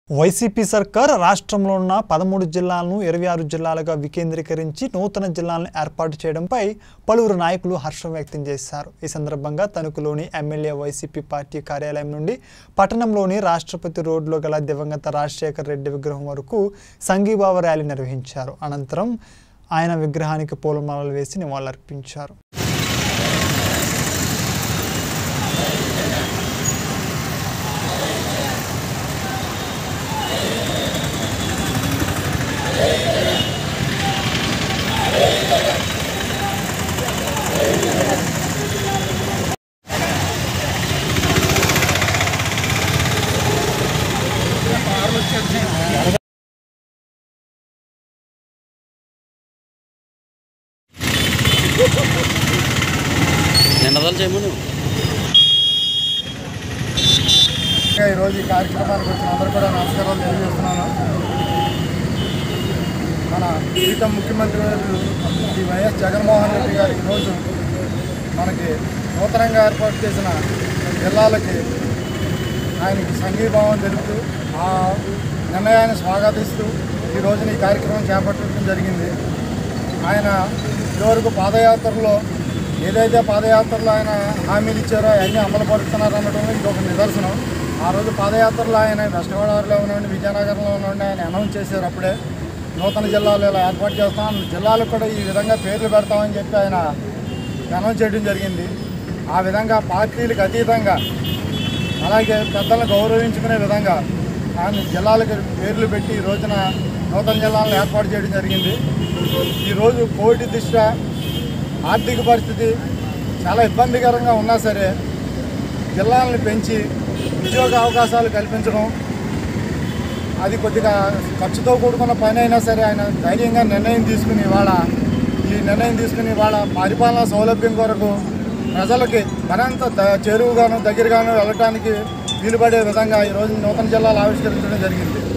YCP సర్కార్ రాష్ట్రంలో ఉన్న పదమూడు జిల్లాలను ఇరవై ఆరు జిల్లాలుగా వికేంద్రీకరించి నూతన జిల్లాలను ఏర్పాటు చేయడంపై పలువురు నాయకులు హర్షం వ్యక్తం చేశారు ఈ సందర్భంగా తణుకులోని ఎమ్మెల్యే వైసీపీ పార్టీ కార్యాలయం నుండి పట్టణంలోని రాష్ట్రపతి రోడ్లో గల దివంగత రాజశేఖర్ రెడ్డి విగ్రహం వరకు సంఘీభావ ర్యాలీ నిర్వహించారు అనంతరం ఆయన విగ్రహానికి పూలమాలలు వేసి నివాళులర్పించారు నిన్నదాలు చేయమను ఇంకా ఈరోజు ఈ కార్యక్రమానికి వచ్చిన అందరూ కూడా నమస్కారాలు తెలియజేస్తున్నాను మన ప్రీతం ముఖ్యమంత్రి వర్యులు శ్రీ వైఎస్ జగన్మోహన్ రెడ్డి గారు ఈరోజు మనకి నూతనంగా ఏర్పాటు చేసిన జిల్లాలకి ఆయనకి సంఘీభావం తెలుపుతూ ఆ నిర్ణయాన్ని స్వాగతిస్తూ ఈ రోజున ఈ కార్యక్రమం చేపట్టడం జరిగింది ఆయన ఇదివరకు పాదయాత్రలో ఏదైతే పాదయాత్రలో ఆయన హామీలు ఇచ్చారో అవన్నీ అమలు పరుస్తున్నారు అనడం ఇది ఒక నిదర్శనం ఆ రోజు పాదయాత్రలో ఆయన వెస్ట్ గోదావరిలో ఉన్నవాడిని విజయనగరంలో ఉన్నవాడిని ఆయన అనౌన్స్ చేశారు అప్పుడే నూతన జిల్లాలు ఇలా ఏర్పాటు చేస్తాం జిల్లాలకు కూడా ఈ విధంగా పేర్లు పెడతామని చెప్పి ఆయన అనౌన్స్ చేయడం జరిగింది ఆ విధంగా పార్టీలకు అతీతంగా అలాగే పెద్దలను గౌరవించుకునే విధంగా ఆయన జిల్లాలకు పేర్లు పెట్టి ఈ రోజున నూతన జిల్లాలను ఏర్పాటు చేయడం జరిగింది ఈరోజు కోవిడ్ దృష్ట్యా ఆర్థిక పరిస్థితి చాలా ఇబ్బందికరంగా ఉన్నా సరే జిల్లాలను పెంచి ఉద్యోగ అవకాశాలు కల్పించడం అది కొద్దిగా ఖర్చుతో కూడుకున్న పని అయినా సరే ఆయన ధైర్యంగా నిర్ణయం తీసుకుని ఇవాళ ఈ నిర్ణయం తీసుకుని ఇవాళ పరిపాలనా సౌలభ్యం కొరకు ప్రజలకి మరింత ద- చేరువుగాను దగ్గరగాను వెళ్ళటానికి వీలుపడే విధంగా ఈరోజు నూతన జిల్లాలు ఆవిష్కరించడం జరిగింది